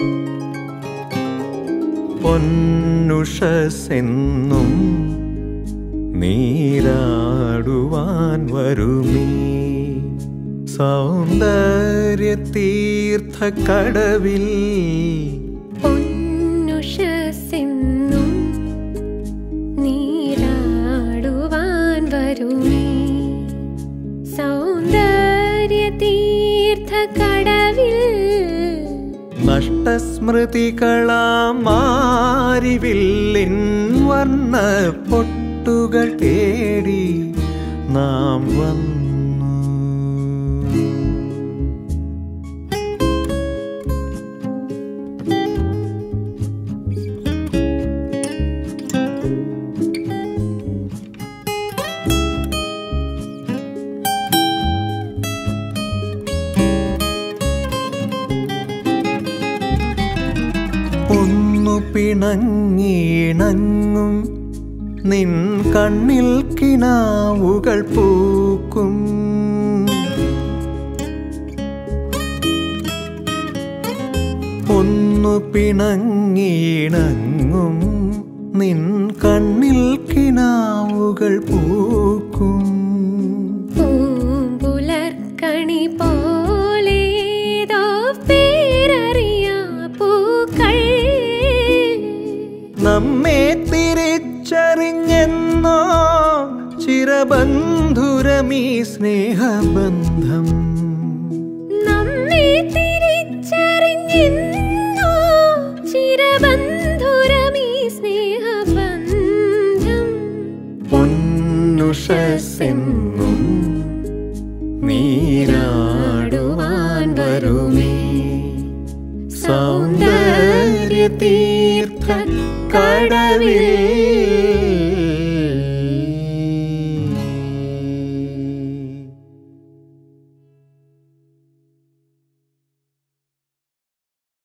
പൊന്നുഷസെന്നും നീരാടുവാൻ വരുമീ സൗന്ദര്യ തീർത്ഥക്കടവിൽ പൊന്നുഷസെന്നും നീരാടുവാൻ വരുമേ സൗന്ദര്യ തീർത്ഥക്കടവിൽ നഷ്ടസ്മൃതികളാം മാരിവില്ലിൻ വർണ്ണ പൊട്ടുകൾ തേടി നാം വന്നു ഒന്നു പിണങ്ങിണങ്ങും നിൻ കണ്ണിൽ കിനാവുകൾ പൂക്കും ഒന്നു പിണങ്ങിണങ്ങും നിൻ കണ്ണിൽ കിനാവുകൾ പൂക്കും പൂമ്പുലർക്കണി പോലേതോ പേരറിയാ പൂക്കൾ നമ്മെ തിരിച്ചറിഞ്ഞെന്നോ ചിരബന്ധുരമീ സ്നേഹബന്ധം നമ്മെ തിരിച്ചറിഞ്ഞെന്നോ ചിരബന്ധുരമീ സ്നേഹബന്ധം പൊന്നുഷസെന്നും നീരാടുവാൻ വരുമേ സൗന്ദര്യ തീർത്ഥ കടവിൽ